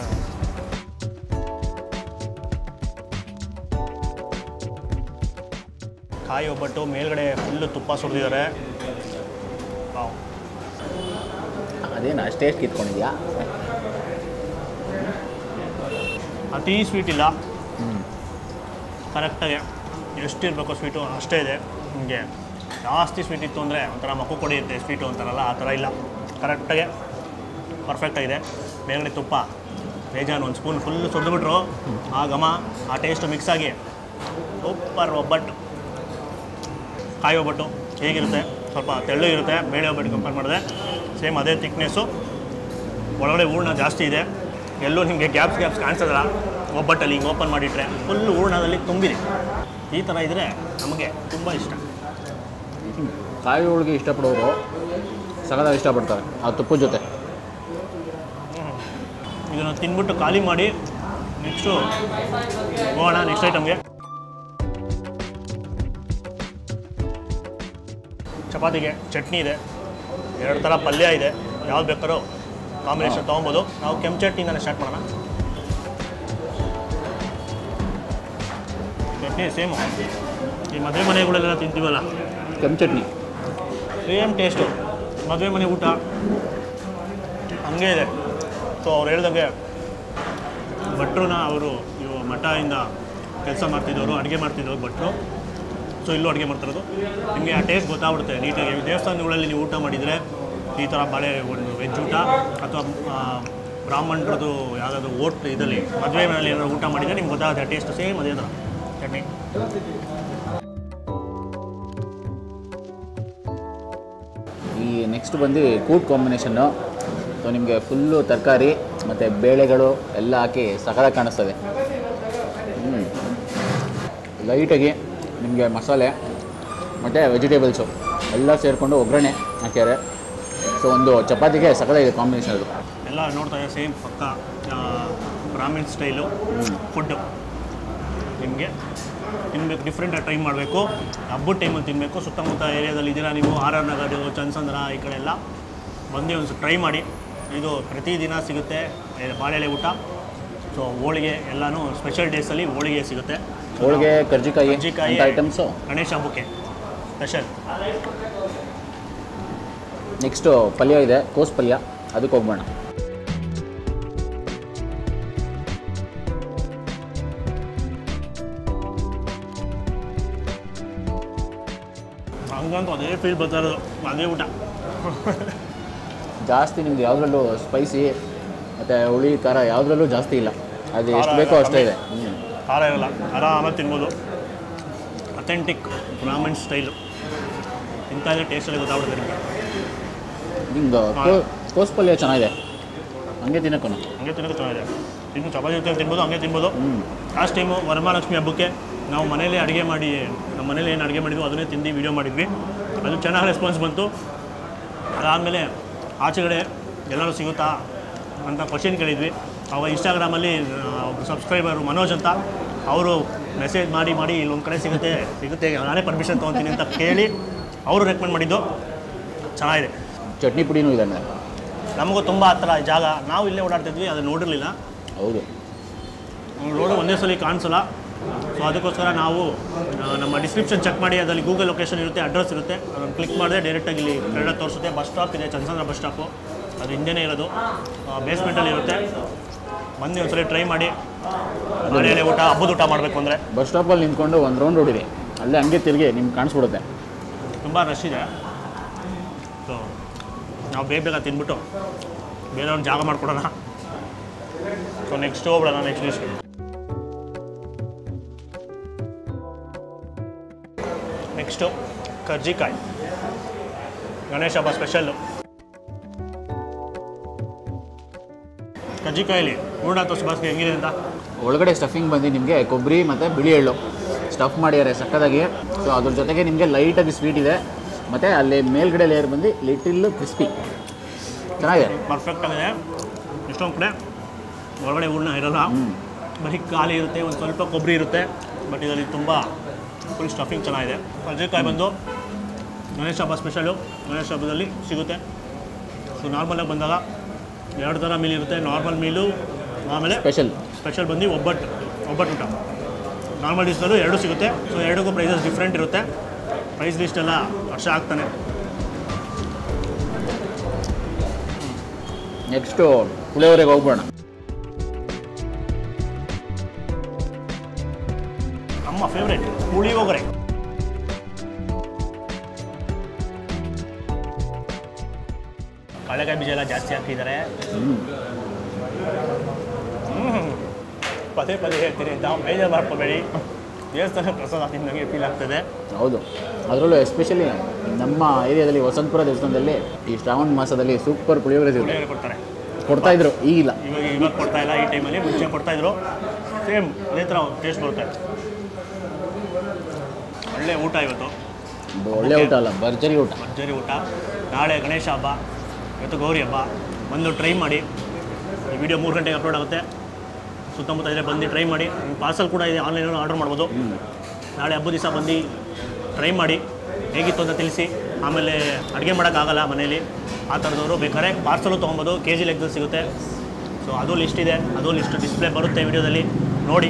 ಕಾಯಿ ಒಬ್ಬಟ್ಟು ಮೇಲ್ಗಡೆ ಫುಲ್ಲು ತುಪ್ಪ ಸುರಿದಿದ್ದಾರೆ ವಾವ್ ಅದೇನು ಅಷ್ಟೇ ಕಿತ್ಕೊಂಡಿದ್ಯಾ ಅತೀ ಸ್ವೀಟ್ ಇಲ್ಲ ಹ್ಞೂ ಕರೆಕ್ಟಾಗಿ ಎಷ್ಟಿರಬೇಕು ಸ್ವೀಟು ಅಷ್ಟೇ ಇದೆ ನಿಮಗೆ ಜಾಸ್ತಿ ಸ್ವೀಟ್ ಇತ್ತು ಅಂದರೆ ಒಂಥರ ಮಕ್ಕು ಕೊಡಿಯುತ್ತೆ ಸ್ವೀಟು ಅಂತಾರಲ್ಲ ಆ ಥರ ಇಲ್ಲ ಕರೆಕ್ಟಾಗೆ ಪರ್ಫೆಕ್ಟಾಗಿದೆ ಮೇಲ್ಗಡೆ ತುಪ್ಪ ಬೇಜಾನು ಒಂದು ಸ್ಪೂನ್ ಫುಲ್ ಸುರಿದ್ಬಿಟ್ರು ಆ ಘಮ ಆ ಟೇಸ್ಟು ಮಿಕ್ಸ್ ಆಗಿ ಸೂಪರ್ ಒಬ್ಬಟ್ಟು ಕಾಯಿ ಒಬ್ಬಟ್ಟು ಹೇಗಿರುತ್ತೆ ಸ್ವಲ್ಪ ತೆಳ್ಳು ಇರುತ್ತೆ ಬೇಳೆ ಒಬ್ಬಟ್ಟು ಕಂಪೇರ್ ಮಾಡಿದ್ರೆ ಸೇಮ್ ಅದೇ ತಿಕ್ನೆಸ್ಸು ಒಳಗಡೆ ಹೂರ್ಣ ಜಾಸ್ತಿ ಇದೆ ಎಲ್ಲೂ ನಿಮಗೆ ಗ್ಯಾಪ್ಸ್ ಗ್ಯಾಪ್ಸ್ ಕಾಣಿಸೋದಿಲ್ಲ ಒಬ್ಬಟ್ಟಲ್ಲಿ ಹಿಂಗೆ ಓಪನ್ ಮಾಡಿಟ್ರೆ ಫುಲ್ ಹೂರ್ಣದಲ್ಲಿ ತುಂಬಿದೆ ಈ ಥರ ಇದ್ದರೆ ನಮಗೆ ತುಂಬ ಇಷ್ಟ ಕಾಯಿ ಹೋಳಿಗೆ ಇಷ್ಟಪಡೋರು ಸಗದಾಗಿ ಇಷ್ಟಪಡ್ತಾರೆ ಆ ತುಪ್ಪದ ಜೊತೆ ಇದನ್ನು ತಿನ್ಬಿಟ್ಟು ಖಾಲಿ ಮಾಡಿ ನೆಕ್ಸ್ಟು ಹೋಗೋಣ ನೆಕ್ಸ್ಟ್ ಐಟಮ್ಗೆ ಚಪಾತಿಗೆ ಚಟ್ನಿ ಇದೆ ಎರಡು ಥರ ಪಲ್ಯ ಇದೆ ಯಾವ್ದು ಬೇಕಾದ್ರೂ ಕಾಂಬಿನೇಷನ್ ತೊಗೊಬೋದು ನಾವು ಕೆಂಪು ಚಟ್ನಿಯಿಂದಲೇ ಸ್ಟಾರ್ಟ್ ಮಾಡೋಣ ಚಟ್ನಿ ಸೇಮು ಈ ಮದುವೆ ಮನೆಗಳೆಲ್ಲ ತಿಂತೀವಲ್ಲ ಕೆಂಪು ಚಟ್ನಿ ಸೇಮ್ ಟೇಸ್ಟು ಮದುವೆ ಮನೆ ಊಟ ಹಂಗೆ ಇದೆ ಸೊ ಅವ್ರು ಹೇಳ್ದಂಗೆ ಭಟ್ರನ್ನ ಅವರು ಇವು ಮಠದಿಂದ ಕೆಲಸ ಮಾಡ್ತಿದ್ದವರು ಅಡುಗೆ ಮಾಡ್ತಿದ್ದವರು ಭಟ್ರು ಸೊ ಇಲ್ಲೂ ಅಡುಗೆ ಮಾಡ್ತಿರೋದು ನಿಮಗೆ ಆ ಟೇಸ್ಟ್ ಗೊತ್ತಾಗ್ಬಿಡುತ್ತೆ ನೀಟಾಗಿ ದೇವಸ್ಥಾನಗಳಲ್ಲಿ ನೀವು ಊಟ ಮಾಡಿದರೆ ಈ ಥರ ಬಾಳೆ ಒಂದು ವೆಜ್ ಊಟ ಅಥವಾ ಆ, ಬ್ರಾಹ್ಮಣರದ್ದು ಯಾವುದಾದ್ರು ಓಟ್ ಇದರಲ್ಲಿ ಮದುವೆ ಮನೆಯಲ್ಲಿ ಏನಾದ್ರು ಊಟ ಮಾಡಿದರೆ ನಿಮ್ಗೆ ಗೊತ್ತಾಗುತ್ತೆ ಟೇಸ್ಟ್ ಸೇಮ್ ಅದೇ ಥರ ಚಟ್ನಿ ಈ ನೆಕ್ಸ್ಟ್ ಬಂದು ಕೂಟ್ ಕಾಂಬಿನೇಷನ್ನು ಸೊ ನಿಮಗೆ ಫುಲ್ಲು ತರಕಾರಿ ಮತ್ತು ಬೇಳೆಗಳು ಎಲ್ಲ ಹಾಕಿ ಸಕಲಾಗಿ ಕಾಣಿಸ್ತದೆ ಹ್ಞೂ ಲೈಟಾಗಿ ನಿಮಗೆ ಮಸಾಲೆ ಮತ್ತು ವೆಜಿಟೇಬಲ್ಸು ಎಲ್ಲ ಸೇರಿಕೊಂಡು ಒಗ್ಗರಣೆ ಹಾಕ್ಯಾರೆ ಸೊ ಒಂದು ಚಪಾತಿಗೆ ಸಕಲಾಗಿದೆ ಕಾಂಬಿನೇಷನ್ ಅದು ಎಲ್ಲ ನೋಡ್ತಾ ಇದ್ದಾರೆ ಸೇಮ್ ಪಕ್ಕ ಆ, ಬ್ರಾಹ್ಮಿನ್ ಸ್ಟೈಲು ಫುಡ್ಡು ನಿಮಗೆ ತಿನ್ನಬೇಕು ಡಿಫ್ರೆಂಟಾಗಿ ಟ್ರೈ ಮಾಡಬೇಕು ಹಬ್ಬದ ಟೈಮಲ್ಲಿ ತಿನ್ನಬೇಕು ಸುತ್ತಮುತ್ತ ಏರಿಯಾದಲ್ಲಿ ಇದ್ದೀರಾ ನೀವು ಆರ್ ಆರ್ ನಗರ ಚನ್ಸಂದ್ರ ಈ ಕಡೆ ಎಲ್ಲ ಬಂದು ಒಂದು ಟ್ರೈ ಮಾಡಿ ಇದು ಪ್ರತಿದಿನ ಸಿಗುತ್ತೆ ಏ, ಬಾಳೆಲೆ ಊಟ ಸೊ ಹೋಳಿಗೆ ಎಲ್ಲನೂ ಸ್ಪೆಷಲ್ ಡೇಸಲ್ಲಿ ಹೋಳಿಗೆ ಸಿಗುತ್ತೆ ಹೋಳಿಗೆ ಕರ್ಜಿಕಾಯಿ ಕರ್ಜಿಕಾಯಿ ಅಂತ ಐಟಮ್ಸು ಗಣೇಶ ಹಬ್ಬಕ್ಕೆ ಸ್ಪೆಷಲ್ ನೆಕ್ಸ್ಟು ಪಲ್ಯ ಇದೆ ಕೋಸ್ ಪಲ್ಯ ಅದಕ್ಕೆ ಹೋಗ್ಬೋಣ ಹಂಗಂತೂ ಅದೇ ಫೀಲ್ ಬರ್ತಾ ಇರೋದು ಅದೇ ಊಟ ಜಾಸ್ತಿ ನಿಮ್ಗೆ ಯಾವುದ್ರಲ್ಲೂ ಸ್ಪೈಸಿ ಮತ್ತು ಹುಳಿ ಖಾರ ಯಾವುದ್ರಲ್ಲೂ ಜಾಸ್ತಿ ಇಲ್ಲ ಅದು ಎಷ್ಟು ಖಾರ ಬೇಕೋ ಅಷ್ಟೇ ಕಮ್ಮಿ. ಇದೆ ಹ್ಞೂ ಖಾರ ಇರಲ್ಲ ಆರಾಮಾಗಿ ತಿನ್ಬೋದು ಅಥೆಂಟಿಕ್ ಬ್ರಾಹ್ಮಣ್ ಸ್ಟೈಲು ಇಂಥ ಟೇಸ್ಟಲ್ಲಿ ಗೊತ್ತಾಗ್ಬಿಡುತ್ತೆ ನಿಮಗೆ ನಿಮ್ದು ಕೋ- ಕೋಸ್ ಪಲ್ಯ ಚೆನ್ನಾಗಿದೆ ಹಂಗೆ ತಿನ್ನಕ್ಕೂ ಹಂಗೆ ತಿನ್ನೋಕೆ ಚೆನ್ನಾಗಿದೆ ಇನ್ನು ಚಪಾತಿ ಜೊತೆ ತಿನ್ಬೋದು ಹಂಗೆ ತಿನ್ಬೋದು ಹ್ಞೂ ಲಾಸ್ಟ್ ಟೈಮು ವರಮಹಾಲಕ್ಷ್ಮಿ ಹಬ್ಬಕ್ಕೆ ನಾವು ಮನೇಲಿ ಅಡುಗೆ ಮಾಡಿ ನಮ್ಮ ಮನೇಲಿ ಏನು ಅಡುಗೆ ಮಾಡಿದ್ವಿ ಅದನ್ನೇ ತಿಂದು ವೀಡಿಯೋ ಮಾಡಿದ್ವಿ ಅದು ಚೆನ್ನಾಗಿ ರೆಸ್ಪಾನ್ಸ್ ಬಂತು ಅದಾದಮೇಲೆ ಆಚೆಗಡೆ ಎಲ್ಲರೂ ಸಿಗುತ್ತಾ ಅಂತ ಕ್ವಶನ್ ಕೇಳಿದ್ವಿ ಅವಾಗ ಇನ್ಸ್ಟಾಗ್ರಾಮಲ್ಲಿ ಒಬ್ಬರು ಸಬ್ಸ್ಕ್ರೈಬರು ಮನೋಜ್ ಅಂತ ಅವರು ಮೆಸೇಜ್ ಮಾಡಿ ಮಾಡಿ ಇಲ್ಲೊಂದು ಕಡೆ ಸಿಗುತ್ತೆ ಸಿಗುತ್ತೆ ನಾನೇ ಪರ್ಮಿಷನ್ ತೊಗೊತೀನಿ ಅಂತ ಕೇಳಿ ಅವರು ರೆಕಮೆಂಡ್ ಮಾಡಿದ್ದು ಚೆನ್ನಾಗಿದೆ ಚಟ್ನಿ ಪುಡಿನೂ ಇದೆ ಅಂದರೆ ನಮಗೂ ತುಂಬ ಹತ್ರ ಈ ಜಾಗ ನಾವು ಇಲ್ಲೇ ಓಡಾಡ್ತಿದ್ವಿ ಅದನ್ನು ನೋಡಿರಲಿಲ್ಲ ಹೌದು ರೋಡು ಒಂದೇ ಸಲ ಕಾಣಿಸಲ್ಲ ಸೊ ಅದಕ್ಕೋಸ್ಕರ ನಾವು ಆ, ನಮ್ಮ ಡಿಸ್ಕ್ರಿಪ್ಷನ್ ಚೆಕ್ ಮಾಡಿ ಅದರಲ್ಲಿ ಗೂಗಲ್ ಲೊಕೇಶನ್ ಇರುತ್ತೆ ಅಡ್ರೆಸ್ ಇರುತ್ತೆ ಅದನ್ನು ಕ್ಲಿಕ್ ಮಾಡಿದ್ರೆ ಡೈರೆಕ್ಟಾಗಿ ಇಲ್ಲಿ ಕನ್ನಡ ತೋರಿಸುತ್ತೆ ಬಸ್ ಸ್ಟಾಪ್ ಇದೆ ಚಂದ್ರಸಂದ್ರ ಬಸ್ ಸ್ಟಾಪು ಅದು ಹಿಂದೆನೇ ಇರೋದು ಬೇಸ್ಮೆಂಟಲ್ಲಿ ಇರುತ್ತೆ ಬಂದು ಒಂದ್ಸಲ ಟ್ರೈ ಮಾಡಿ ಮನೆಯಲ್ಲೇ ಊಟ ಹಬ್ಬದ ಊಟ ಮಾಡಬೇಕು ಅಂದರೆ ಬಸ್ ಸ್ಟಾಪಲ್ಲಿ ನಿಂತ್ಕೊಂಡು ಒಂದು ರೌಂಡ್ ಹೊಡಿರಿ ಅಲ್ಲೇ ಹಂಗೆ ತಿರುಗಿ ನಿಮ್ಗೆ ಕಾಣಿಸ್ಬಿಡುತ್ತೆ ತುಂಬ ರಶ್ ಇದೆ ಸೊ ನಾವು ಬೇಗ ಬೇಗ ತಿಂದ್ಬಿಟ್ಟು ಬೇರೆಯವ್ರಿಗೆ ಜಾಗ ಮಾಡಿಕೊಡೋಣ ಸೊ ನೆಕ್ಸ್ಟ್ ಹೋಗ್ಬಿಡೋಣ ನೆಕ್ಸ್ಟ್ ಡಿಶ್ಗೆ ನೆಕ್ಸ್ಟು ಕರ್ಜಿಕಾಯಿ ಗಣೇಶ ಹಬ್ಬ ಸ್ಪೆಷಲ್ಲು ಕರ್ಜಿಕಾಯಲ್ಲಿ ಹೂರ್ಣ ತೋರಿಸ್ಬಾಸ್ಗೆ ಹೆಂಗಿದೆ ಅಂತ ಒಳಗಡೆ ಸ್ಟಫಿಂಗ್ ಬಂದು ನಿಮಗೆ ಕೊಬ್ಬರಿ ಮತ್ತು ಬಿಳಿ ಎಳ್ಳು ಸ್ಟಫ್ ಮಾಡಿದ್ದಾರೆ ಸಕ್ಕದಾಗಿ ಸೊ ಅದ್ರ ಜೊತೆಗೆ ನಿಮಗೆ ಲೈಟಾಗಿ ಸ್ವೀಟ್ ಇದೆ ಮತ್ತು ಅಲ್ಲಿ ಮೇಲ್ಗಡೆ ಲೇಯರ್ ಬಂದು ಲಿಟಿಲ್ ಕ್ರಿಸ್ಪಿ ಚೆನ್ನಾಗಿದೆ ಪರ್ಫೆಕ್ಟ್ ಆಗಿದೆ ಎಷ್ಟೊಂದು ಕಡೆ ಒಳಗಡೆ ಹೂರ್ಣ ಇರಲ್ಲ ಬರೀ ಖಾಲಿ ಇರುತ್ತೆ ಒಂದು ಸ್ವಲ್ಪ ಕೊಬ್ಬರಿ ಇರುತ್ತೆ ಬಟ್ ಇದರಲ್ಲಿ ತುಂಬ ಫುಲ್ ಸ್ಟಫಿಂಗ್ ಚೆನ್ನಾಗಿದೆ ಕರ್ಜಿಕಾಯಿ ಬಂದು ಗಣೇಶ ಹಬ್ಬ ಸ್ಪೆಷಲು ಗಣೇಶ ಹಬ್ಬದಲ್ಲಿ ಸಿಗುತ್ತೆ ಸೊ ನಾರ್ಮಲಾಗಿ ಬಂದಾಗ ಎರಡು ಥರ ಮೀಲ್ ಇರುತ್ತೆ ನಾರ್ಮಲ್ ಮೀಲು ಆಮೇಲೆ ಸ್ಪೆಷಲ್ ಸ್ಪೆಷಲ್ ಬಂದು ಒಬ್ಬಟ್ಟು ಒಬ್ಬಟ್ಟು ಊಟ ನಾರ್ಮಲ್ ಡಿಶ್ನಲ್ಲೂ ಎರಡು ಸಿಗುತ್ತೆ ಸೊ ಎರಡಕ್ಕೂ ಪ್ರೈಸಸ್ ಡಿಫ್ರೆಂಟ್ ಇರುತ್ತೆ ಪ್ರೈಸ್ ಲಿಸ್ಟ್ ಎಲ್ಲ ವರ್ಷ ಆಗ್ತಾನೆ ನೆಕ್ಸ್ಟು ಪುಳಿಯೋಗರೆಗೆ ಹೋಗ್ಬೋಣ ನಮ್ಮ ಫೇವ್ರೇಟ್ ಪುಳಿಯೋಗರೆ ಕಳೆಕಾಯಿ ಬೀಜ ಎಲ್ಲ ಜಾಸ್ತಿ ಹಾಕಿದ್ದಾರೆ ಹ್ಞೂ ಹ್ಮ್. ಪದೇ ಪದೇ ಹೇಳ್ತೀನಿ ಅಂತ ಬೇಜಾರು ಮಾಡ್ಕೋಬೇಡಿ ದೇವಸ್ಥಾನ ಪ್ರಸಾದ ತಿಂದಂಗೆ ಫೀಲ್ ಆಗ್ತದೆ ಹೌದು ಅದರಲ್ಲೂ ಎಸ್ಪೆಷಲಿ ನಮ್ಮ ಏರಿಯಾದಲ್ಲಿ ವಸಂತಪುರ ದೇವಸ್ಥಾನದಲ್ಲಿ ಈ ಶ್ರಾವಣ ಮಾಸದಲ್ಲಿ ಸೂಪರ್ ಪುಳಿಯೋಗರೆ ಸಿಗುತ್ತೆ ಪುಳಿಯೋಗರೆ ಕೊಡ್ತಾರೆ ಕೊಡ್ತಾ ಇದ್ರು ಈಗಿಲ್ಲ ಇವಾಗ ಇವಾಗ ಕೊಡ್ತಾ ಇಲ್ಲ ಈ ಟೈಮಲ್ಲಿ ಮುಂಚೆ ಕೊಡ್ತಾಯಿದ್ರು ಸೇಮ್ ಅದೇ ಥರ ಟೇಸ್ಟ್ ಬರುತ್ತೆ ಒಳ್ಳೆ ಊಟ ಇವತ್ತು ಒಂದು ಒಳ್ಳೆ ಊಟ ಅಲ್ಲ ಭರ್ಜರಿ ಊಟ ಭರ್ಜರಿ ಊಟ ನಾಳೆ ಗಣೇಶ ಹಬ್ಬ ಇವತ್ತು ಗೌರಿ ಹಬ್ಬ ಬಂದು ಟ್ರೈ ಮಾಡಿ ಈ ವಿಡಿಯೋ ಮೂರು ಗಂಟೆಗೆ ಅಪ್ಲೋಡ್ ಆಗುತ್ತೆ ಸುತ್ತಮುತ್ತ ಇದ್ರೆ ಬಂದು ಟ್ರೈ ಮಾಡಿ ಪಾರ್ಸಲ್ ಕೂಡ ಇದೆ ಆನ್ಲೈನಲ್ಲಿ ಆರ್ಡರ್ ಮಾಡ್ಬೋದು ನಾಳೆ ಹಬ್ಬದ ದಿವಸ ಬಂದು ಟ್ರೈ ಮಾಡಿ ಹೇಗಿತ್ತು ಅಂತ ತಿಳಿಸಿ ಆಮೇಲೆ ಅಡುಗೆ ಮಾಡೋಕ್ಕಾಗಲ್ಲ ಮನೇಲಿ ಆ ಥರದವರು ಬೇಕಾದ್ರೆ ಪಾರ್ಸಲು ತೊಗೊಬೋದು ಕೆ ಜಿ ಲೆಕ್ಕದಲ್ಲಿ ಸಿಗುತ್ತೆ ಸೊ ಅದು ಲಿಸ್ಟ್ ಇದೆ ಅದು ಲಿಸ್ಟ್ ಡಿಸ್ಪ್ಲೇ ಬರುತ್ತೆ ವಿಡಿಯೋದಲ್ಲಿ ನೋಡಿ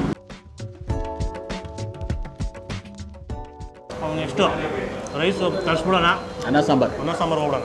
ನೆಕ್ಸ್ಟು ರೈಸು ತರಿಸ್ಬಿಡೋಣ ಅನ್ನ ಸಾಂಬಾರು ಅನ್ನ ಸಾಂಬಾರು ಹೋಗೋಣ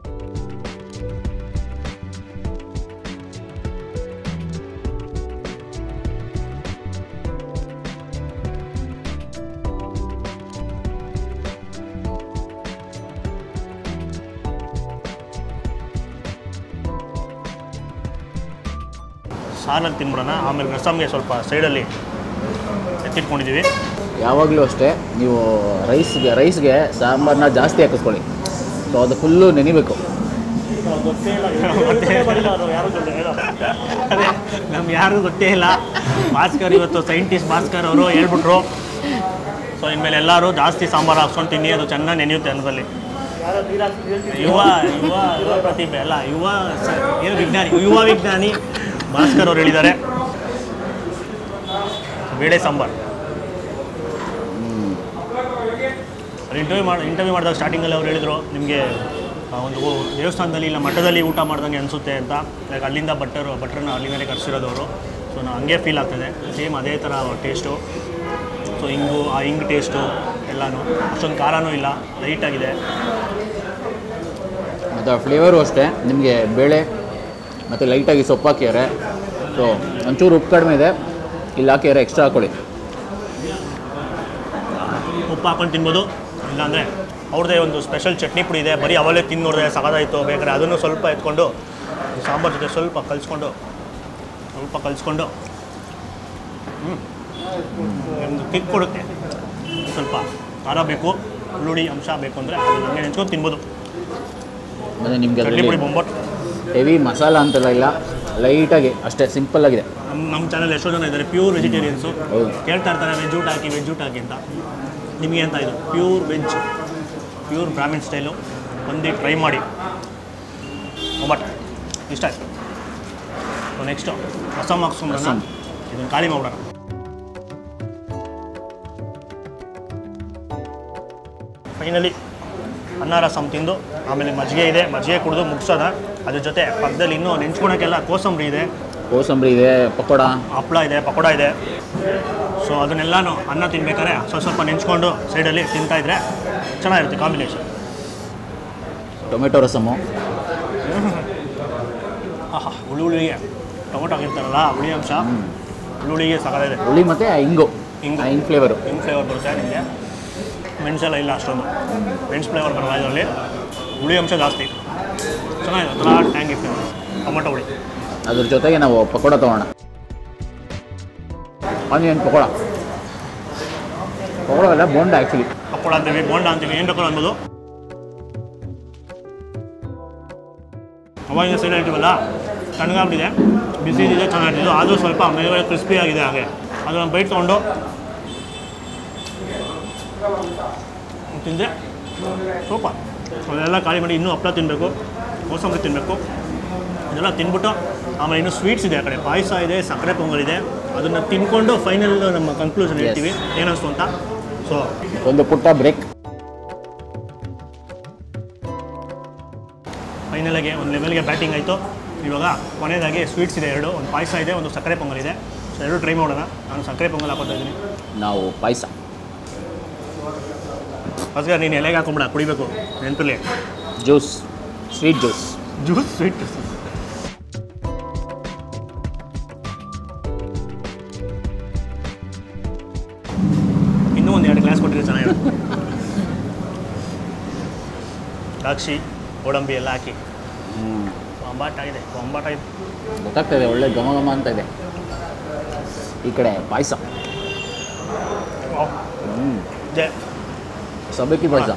ಸಾರಲ್ಲಿ ತಿನ್ಬಿಡೋಣ ಆಮೇಲೆ ರಸಮ್ಗೆ ಸ್ವಲ್ಪ ಸೈಡಲ್ಲಿ ಎತ್ತಿಟ್ಕೊಂಡಿದ್ದೀವಿ ಯಾವಾಗಲೂ ಅಷ್ಟೇ ನೀವು ರೈಸ್ಗೆ ರೈಸ್ಗೆ ಸಾಂಬಾರನ್ನ ಜಾಸ್ತಿ ಹಾಕಿಸ್ಕೊಳ್ಳಿ ಸೊ ಅದು ಫುಲ್ಲು ನೆನಿಬೇಕು ಗೊತ್ತೇ ಇಲ್ಲ ಯಾರು ಅದೇ ನಮ್ಗೆ ಯಾರು ಗೊತ್ತೇ ಇಲ್ಲ ಭಾಸ್ಕರ್ ಇವತ್ತು ಸೈಂಟಿಸ್ಟ್ ಭಾಸ್ಕರ್ ಅವರು ಹೇಳ್ಬಿಟ್ರು ಸೊ ಇನ್ಮೇಲೆ ಎಲ್ಲರೂ ಜಾಸ್ತಿ ಸಾಂಬಾರು ಹಾಕ್ಸ್ಕೊಂಡು ತಿನ್ನಿ ಅದು ಚೆನ್ನಾಗಿ ನೆನೆಯುತ್ತೆ ಅನ್ನೋದಲ್ಲಿ ಯುವ ಯುವ ಯುವ ಪ್ರತಿಭೆ ಅಲ್ಲ ಯುವ ಸ- ಏನು ವಿಜ್ಞಾನಿ ಯುವ ವಿಜ್ಞಾನಿ ಭಾಸ್ಕರ್ ಅವ್ರು ಹೇಳಿದ್ದಾರೆ ಬೇಳೆ ಸಾಂಬಾರು ಇಂಟರ್ವ್ಯೂ ಮಾಡಿ ಇಂಟರ್ವ್ಯೂ ಮಾಡಿದಾಗ ಸ್ಟಾರ್ಟಿಂಗಲ್ಲಿ ಅವ್ರು ಹೇಳಿದರು ನಿಮಗೆ ಒಂದು ದೇವಸ್ಥಾನದಲ್ಲಿ ಇಲ್ಲ ಮಠದಲ್ಲಿ ಊಟ ಮಾಡ್ದಂಗೆ ಅನಿಸುತ್ತೆ ಅಂತ ಲೈಕ್ ಅಲ್ಲಿಂದ ಬಟ್ಟರು ಬಟ್ರನ್ನ ಅಲ್ಲಿಂದಲೇ ಕರ್ಸಿರೋದು ಅವರು ಸೊ ನಾನು ಹಂಗೆ ಫೀಲ್ ಆಗ್ತದೆ ಸೇಮ್ ಅದೇ ಥರ ಟೇಸ್ಟು ಸೊ ಹಿಂಗು ಆ ಹಿಂಗ್ ಟೇಸ್ಟು ಎಲ್ಲನೂ ಅಷ್ಟೊಂದು ಖಾರನೂ ಇಲ್ಲ ಲೈಟಾಗಿದೆ ಮತ್ತು ಫ್ಲೇವರು ಅಷ್ಟೇ ನಿಮಗೆ ಬೇಳೆ ಮತ್ತು ಲೈಟಾಗಿ ಸೊಪ್ಪು ಹಾಕಿದ್ದಾರೆ ಸೊ ಒಂಚೂರು ಉಪ್ಪು ಕಡಿಮೆ ಇದೆ ಇಲ್ಲಿ ಹಾಕಿದ್ದಾರೆ ಎಕ್ಸ್ಟ್ರಾ ಹಾಕ್ಕೊಳ್ಳಿ ಉಪ್ಪು ಹಾಕೊಂಡು ತಿನ್ಬೋದು ಇಲ್ಲಾಂದರೆ ಅವ್ರದ್ದೇ ಒಂದು ಸ್ಪೆಷಲ್ ಚಟ್ನಿ ಪುಡಿ ಇದೆ ಬರೀ ಅವಲೇ ತಿಂದು ನೋಡಿದ್ರೆ ಸಗದಾಯಿತು ಬೇಕಾದ್ರೆ ಅದನ್ನು ಸ್ವಲ್ಪ ಎತ್ಕೊಂಡು ಈ ಸಾಂಬಾರು ಜೊತೆ ಸ್ವಲ್ಪ ಕಲಿಸ್ಕೊಂಡು ಸ್ವಲ್ಪ ಕಲಿಸ್ಕೊಂಡು ಹ್ಞೂ ಒಂದು ಕಿಕ್ ಕೊಡುತ್ತೆ ಸ್ವಲ್ಪ ಖಾರ ಬೇಕು ಹುಳುಳಿ ಅಂಶ ಬೇಕು ಅಂದರೆ ಅದನ್ನ ಹಂಗೆ ನೆಂಚ್ಕೊಂಡು ತಿನ್ಬೋದು ಮತ್ತು ನಿಮಗೆ ಚಟ್ನಿ ಅದರಲ್ಲಿ ಪುಡಿ ಬೊಂಬಟ್ಟು ಹೆವಿ ಮಸಾಲ ಅಂತೆಲ್ಲ ಇಲ್ಲ ಲೈಟಾಗಿ ಅಷ್ಟೇ ಸಿಂಪಲ್ ಆಗಿದೆ ನಮ್ಮ ನಮ್ಮ ಚಾನಲ್ ಎಷ್ಟೋ ಜನ ಇದ್ದಾರೆ ಪ್ಯೂರ್ ವೆಜಿಟೇರಿಯನ್ಸು ಹೌದು. ಕೇಳ್ತಾ ಇರ್ತಾರೆ ವೆಜ್ ಊಟ ಹಾಕಿ ವೆಜ್ ಊಟ ಹಾಕಿ ಅಂತ ನಿಮಗೆ ಅಂತ ಇದು pure veg pure Brahmin style ಬಂದು ಟ್ರೈ ಮಾಡಿ ಬಟ್ ಇಷ್ಟ ಆಯ್ತು ಸೊ ನೆಕ್ಸ್ಟು ರಸಮ್ ಹಾಕ್ಸ್ಕೊಂಡ್ರಣ ರಸಮ್. ಇದನ್ನು ಖಾಲಿ ಮಾಡ್ಬಿಡೋಣ ಫೈನಲಿ ಅನ್ನ ರಸಮ್ ತಿಂದು ಆಮೇಲೆ ಮಜ್ಜಿಗೆ ಇದೆ ಮಜ್ಜಿಗೆ ಕುಡಿದು ಮುಗಿಸೋದ ಅದ್ರ ಜೊತೆ ಪಕ್ಕದಲ್ಲಿ ಇನ್ನೂ ನೆಂಚ್ಕೊಳಕ್ಕೆಲ್ಲ ಕೋಸಂಬರಿ ಇದೆ ಕೋಸಂಬರಿ ಇದೆ ಪಕೋಡ ಹಪ್ಪಳ ಇದೆ ಪಕೋಡ ಇದೆ ಸೊ ಅದನ್ನೆಲ್ಲನೂ ಅನ್ನ ತಿನ್ಬೇಕಾದ್ರೆ ಸ್ವಲ್ಪ ಸ್ವಲ್ಪ ನೆಂಚ್ಕೊಂಡು ಸೈಡಲ್ಲಿ ತಿಂತಾಯಿದ್ರೆ ಚೆನ್ನಾಗಿರುತ್ತೆ ಕಾಂಬಿನೇಷನ್ ಟೊಮೆಟೊ ರಸಮು ಆಹಾ ಹುಳಿ ಹುಳಿಗೆ ಟೊಮೊಟೊ ಹಾಕಿರ್ತಾರಲ್ಲ ಹುಳಿ ಅಂಶ ಹುಳಿ ಹುಳಿಗೆ ಸಾಕಾಗಿದೆ ಹುಳಿ ಮತ್ತು ಹಿಂಗು ಹಿಂಗು. ಹಿಂಗ್ ಫ್ಲೇವರು ಹಿಂಗೆ ಫ್ಲೇವರ್ ಬರುತ್ತೆ ನಿಮಗೆ ಮೆಣಸೆಲ್ಲ ಇಲ್ಲ ಅಷ್ಟೊಂದು ಮೆಣಸು ಫ್ಲೇವರ್ ಬರಲ್ಲ ಇದರಲ್ಲಿ ಹುಳಿ ಅಂಶ ಜಾಸ್ತಿ ಸೊ ಚೆನ್ನಾಗಿದೆ ಒಂಥರ ಟ್ಯಾಂಗ್ ಇತ್ತು ಟೊಮೊಟೊ ಹುಳಿ ಅದ್ರ ಜೊತೆಗೆ ನಾವು ಪಕೋಡ ತೊಗೋಣ ಆನಿಯನ್ ಪಕೋಡ ಪಕೋಡ ಅಲ್ಲ ಬೋಂಡ ಆ್ಯಕ್ಚುಲಿ ಹಪ್ಪಳ ಅಂತೀವಿ ಬೋಂಡ ಅಂತೀವಿ ಏನು ಬೇಕಾದ್ರೂ ಅನ್ಬೋದು ಅವಾಗಿನ ಸೈಡ್ ಇರ್ತೀವಲ್ಲ ತಣ್ಣಗಾಗ್ಬಿಟ್ಟಿದೆ ಬಿಸಿ ಇದೆ ಚೆನ್ನಾಗಿದ್ದು ಆದರೂ ಸ್ವಲ್ಪ ಮೇಲ್ಗಡೆ ಕ್ರಿಸ್ಪಿ ಆಗಿದೆ ಹಾಗೆ ಅದನ್ನು ಬೈಟ್ ತೊಗೊಂಡು ತಿಂದೆ ಸೂಪರ್ ಅದೆಲ್ಲ ಖಾಲಿ ಮಾಡಿ ಇನ್ನೂ ಹಪ್ಪಳ ತಿನ್ನಬೇಕು ಕೋಸಂಬರಿ ತಿನ್ನಬೇಕು ಇದೆಲ್ಲ ತಿನ್ಬಿಟ್ಟು ಆಮೇಲೆ ಇನ್ನೂ ಸ್ವೀಟ್ಸ್ ಇದೆ ಆ ಕಡೆ ಪಾಯಸ ಇದೆ ಸಕ್ಕರೆ ಪೊಂಗಲ್ ಇದೆ ಅದನ್ನು ತಿನ್ಕೊಂಡು ಫೈನಲ್ ನಮ್ಮ ಕನ್ಕ್ಲೂಷನ್ ಹೇಳ್ತೀವಿ ಏನಿಸ್ತು ಅಂತ ಸೊ ಒಂದು ಪುಟ್ಟ ಬ್ರೇಕ್ ಫೈನಲ್ಗೆ ಒಂದು ಲೆವೆಲ್ಗೆ ಬ್ಯಾಟಿಂಗ್ ಆಯಿತು ಇವಾಗ ಕೊನೆಯದಾಗಿ ಸ್ವೀಟ್ಸ್ ಇದೆ ಎರಡು ಒಂದು ಪಾಯಸ ಇದೆ ಒಂದು ಸಕ್ಕರೆ ಪೊಂಗಲ್ ಇದೆ ಸೊ ಎರಡು ಟ್ರೈ ಮಾಡೋಣ ನಾನು ಸಕ್ಕರೆ ಪೊಂಗಲ್ ಹಾಕೋತಾ ಇದ್ದೀನಿ ನಾವು ಪಾಯಸ ಫಸ್ಟ್ಗೆ ನೀನು ಎಲೆಗೆ ಹಾಕೊಂಬಿಡ ಕುಡಿಬೇಕು ನೆನಪಿರಲಿ juice sweet juice juice sweet ಇನ್ನೂ ಒಂದು ಎರಡು ಗ್ಲಾಸ್ ಕೊಟ್ಟಿದ್ರೆ ಚೆನ್ನಾಗಿರುತ್ತೆ ದ್ರಾಕ್ಷಿ ಗೋಡಂಬಿ ಎಲ್ಲ ಹಾಕಿ ಒಂಬಾಟ ಇದೆ ಒಂಬಾಟ ಇದೆ ಗೊತ್ತಾಗ್ತಾ ಇದೆ ಒಳ್ಳೆ ಘಮ ಘಮ ಅಂತ ಇದೆ ಈ ಕಡೆ ಪಾಯಸ ಹ್ಞೂ ಜೆ ಸಬ್ಬಕ್ಕಿ ಪಾಯಸ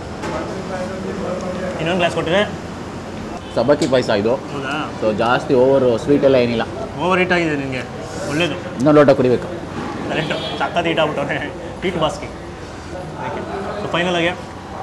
ಇನ್ನೊಂದು ಗ್ಲಾಸ್ ಕೊಟ್ಟಿದ್ರೆ ಸಬ್ಬಕ್ಕಿ ಪಾಯಸ ಇದು ಹೌದಾ ಸೊ ಜಾಸ್ತಿ ಓವರ್ ಸ್ವೀಟ್ ಎಲ್ಲ ಏನಿಲ್ಲ ಓವರ್ ಹೀಟ್ ಆಗಿದೆ ನಿನಗೆ ಒಳ್ಳೇದು ಇನ್ನೊಂದು ಲೋಟ ಕುಡಿಬೇಕು ಕರೆಕ್ಟು ಸಕ್ಕತ್ ಹೀಟ್ ಆಗ್ಬಿಟ್ಟವನೆ ಹೀಟ್ ಬಾಸ್ಕಿ ಅದಕ್ಕೆ ಸೊ ಫೈನಲಾಗಿ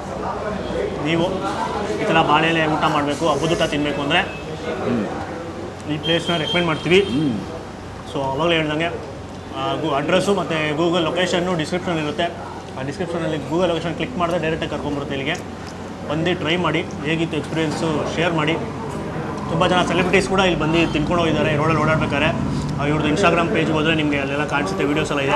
ನೀವು ಈ ಥರ ಬಾಳೆಲೆ ಊಟ ಮಾಡಬೇಕು ಹಬ್ಬದ ಊಟ ತಿನ್ನಬೇಕು ಅಂದರೆ ಹ್ಞೂ ಈ ಪ್ಲೇಸ್ನ ರೆಕಮೆಂಡ್ ಮಾಡ್ತೀವಿ ಹ್ಞೂ ಸೊ ಅವಾಗಲೇ ಹೇಳ್ದಂಗೆ ಗು ಅಡ್ರೆಸ್ಸು ಮತ್ತು ಗೂಗಲ್ ಲೊಕೇಶನ್ನು ಡಿಸ್ಕ್ರಿಪ್ಷನ್ ಇರುತ್ತೆ ಆ ಡಿಸ್ಕ್ರಿಪ್ಷನಲ್ಲಿ ಗೂಗಲ್ ಲೊಕೇಶನ್ ಕ್ಲಿಕ್ ಮಾಡಿದ್ರೆ ಡೈರೆಕ್ಟಾಗಿ ಕರ್ಕೊಂಬರುತ್ತೆ ಇಲ್ಲಿಗೆ ಬಂದು ಟ್ರೈ ಮಾಡಿ ಹೇಗಿತ್ತು ಎಕ್ಸ್ಪೀರಿಯೆನ್ಸು ಶೇರ್ ಮಾಡಿ ತುಂಬ ಜನ ಸೆಲೆಬ್ರಿಟೀಸ್ ಕೂಡ ಇಲ್ಲಿ ಬಂದು ತಿನ್ಕೊಂಡು ಹೋಗಿದ್ದಾರೆ ರೋಡಲ್ಲಿ ಓಡಾಡ್ಬೇಕಾದ್ರೆ ಆ, ಇವ್ರದ್ದು ಇನ್ಸ್ಟಾಗ್ರಾಮ್ ಪೇಜ್ಗೆ ಹೋದರೆ ನಿಮಗೆ ಅಲ್ಲೆಲ್ಲ ಕಾಣಿಸುತ್ತೆ ವೀಡಿಯೋಸ್ ಎಲ್ಲ ಇದೆ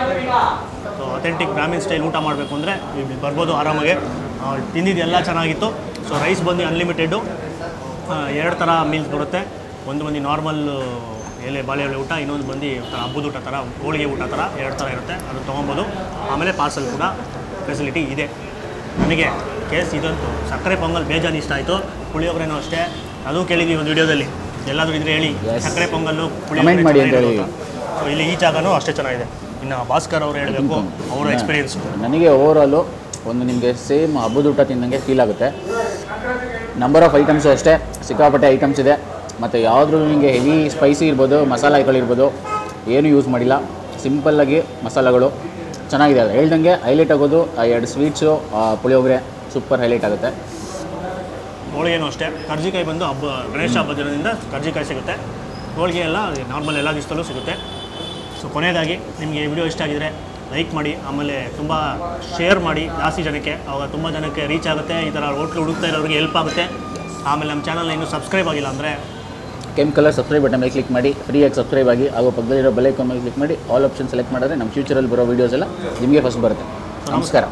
ಸೊ ಅಥೆಂಟಿಕ್ ಬ್ರಾಹ್ಮಿನ್ ಸ್ಟೈಲ್ ಊಟ ಮಾಡಬೇಕು ಅಂದರೆ ಇಲ್ಲಿ ಬರ್ಬೋದು ಆರಾಮಾಗಿ ಆ, ತಿಂದಿದ್ದೆಲ್ಲ ಚೆನ್ನಾಗಿತ್ತು ಸೊ ರೈಸ್ ಬಂದು ಅನ್ಲಿಮಿಟೆಡ್ಡು ಎರಡು ಥರ ಮೀಲ್ಸ್ ಬರುತ್ತೆ ಒಂದು ಬಂದು ನಾರ್ಮಲ್ ಎಲೆ ಬಾಳೆ ಎಲೆ ಊಟ ಇನ್ನೊಂದು ಬಂದು ಒಂಥರ ಹಬ್ಬದ ಊಟ ಥರ ಹೋಳಿಗೆ ಊಟ ಥರ ಎರಡು ಥರ ಇರುತ್ತೆ ಅದನ್ನು ತೊಗೊಬೋದು ಆಮೇಲೆ ಪಾರ್ಸಲ್ ಕೂಡ ಫೆಸಿಲಿಟಿ ಇದೆ ನನಗೆ ಕೇಸ್ ಇದಂತೂ ಸಕ್ಕರೆ ಪೊಂಗಲ್ ಬೇಜಾನ್ ಇಷ್ಟ ಆಯಿತು ಪುಳಿಯೋಗರೆನೂ ಅಷ್ಟೇ ಅದು ಕೇಳಿದ್ವಿ ಒಂದು ವಿಡಿಯೋದಲ್ಲಿ ಎಲ್ಲಾದರೂ ಇದ್ರೆ ಹೇಳಿ Yes. ಸಕ್ಕರೆ ಪೊಂಗಲ್ಲು Comment ಮಾಡಿ ಅಂತ ಹೇಳಿ. ಸೊ ಇಲ್ಲಿ ಈ ಜಾಗನೂ ಅಷ್ಟೇ ಚೆನ್ನಾಗಿದೆ ಇನ್ನು ಭಾಸ್ಕರ್ ಅವರು ಹೇಳಬೇಕು ಅವರ ಎಕ್ಸ್ಪೀರಿಯನ್ಸ್ ನನಗೆ ಓವರಾಲು ಒಂದು ನಿಮಗೆ ಸೇಮ್ ಹಬ್ಬದ ಊಟ ತಿಂದಂಗೆ ಫೀಲ್ ಆಗುತ್ತೆ ನಂಬರ್ ಆಫ್ ಐಟಮ್ಸು ಅಷ್ಟೇ ಸಿಕ್ಕಾಪಟ್ಟೆ ಐಟಮ್ಸ್ ಇದೆ ಮತ್ತು ಯಾವುದ್ರೂ ನಿಮಗೆ ಹೆವಿ ಸ್ಪೈಸಿ ಇರ್ಬೋದು ಮಸಾಲೆಗಳಿರ್ಬೋದು ಏನು ಯೂಸ್ ಮಾಡಿಲ್ಲ ಸಿಂಪಲ್ಲಾಗಿ ಮಸಾಲೆಗಳು ಚೆನ್ನಾಗಿದೆ ಅದು ಹೇಳ್ದಂಗೆ ಹೈಲೈಟ್ ಆಗೋದು ಆ ಎರಡು ಸ್ವೀಟ್ಸು ಪುಳಿಯೋಗರೆ ಸೂಪರ್ ಹೈಲೈಟ್ ಆಗುತ್ತೆ ಹೋಳಿಗೆನೂ ಅಷ್ಟೇ ಕರ್ಜಿಕಾಯಿ ಬಂದು ಹಬ್ಬ ಗಣೇಶ ಹಬ್ಬದ ದಿನದಿಂದ ಕರ್ಜಿಕಾಯಿ ಸಿಗುತ್ತೆ ಹೋಳಿಗೆ ಎಲ್ಲ ನಾರ್ಮಲ್ ಎಲ್ಲ ದಿವಸದಲ್ಲೂ ಸಿಗುತ್ತೆ ಸೊ ಕೊನೆಯದಾಗಿ ನಿಮಗೆ ಈ ವಿಡಿಯೋ ಇಷ್ಟ ಆಗಿದರೆ ಲೈಕ್ ಮಾಡಿ ಆಮೇಲೆ ತುಂಬ ಶೇರ್ ಮಾಡಿ ಜಾಸ್ತಿ ಜನಕ್ಕೆ ಅವಾಗ ತುಂಬ ಜನಕ್ಕೆ ರೀಚ್ ಆಗುತ್ತೆ ಈ ಥರ ಹೋಟ್ಲು ಹುಡುಕ್ತಾ ಇರೋರಿಗೆ ಹೆಲ್ಪ್ ಆಗುತ್ತೆ ಆಮೇಲೆ ನಮ್ಮ ಚಾನಲ್ನ ಇನ್ನೂ ಸಬ್ಸ್ಕ್ರೈಬ್ ಆಗಿಲ್ಲ ಅಂದರೆ ಕೆಂಪ್ ಕಲರ್ ಸಬ್ಸ್ಕ್ರೈಬ್ ಬಟನ್ ಮೇಲೆ ಕ್ಲಿಕ್ ಮಾಡಿ ಫ್ರೀಯಾಗಿ ಸಬ್ಸ್ಕ್ರೈಬ್ ಆಗಿ ಹಾಗೂ ಪಕ್ಕದಲ್ಲಿರೋ ಬೆಲ್ ಐಕಾನ್ ಮೇಲೆ ಕ್ಲಿಕ್ ಮಾಡಿ ಆಲ್ ಆಪ್ಷನ್ ಸೆಲೆಕ್ಟ್ ಮಾಡಿದ್ರೆ ನಮ್ಮ ಫ್ಯೂಚರಲ್ಲಿ ಬರೋ ವೀಡಿಯೋಸ್ ಎಲ್ಲ ನಿಮಗೆ ಫಸ್ಟ್ ಬರುತ್ತೆ ನಮಸ್ಕಾರ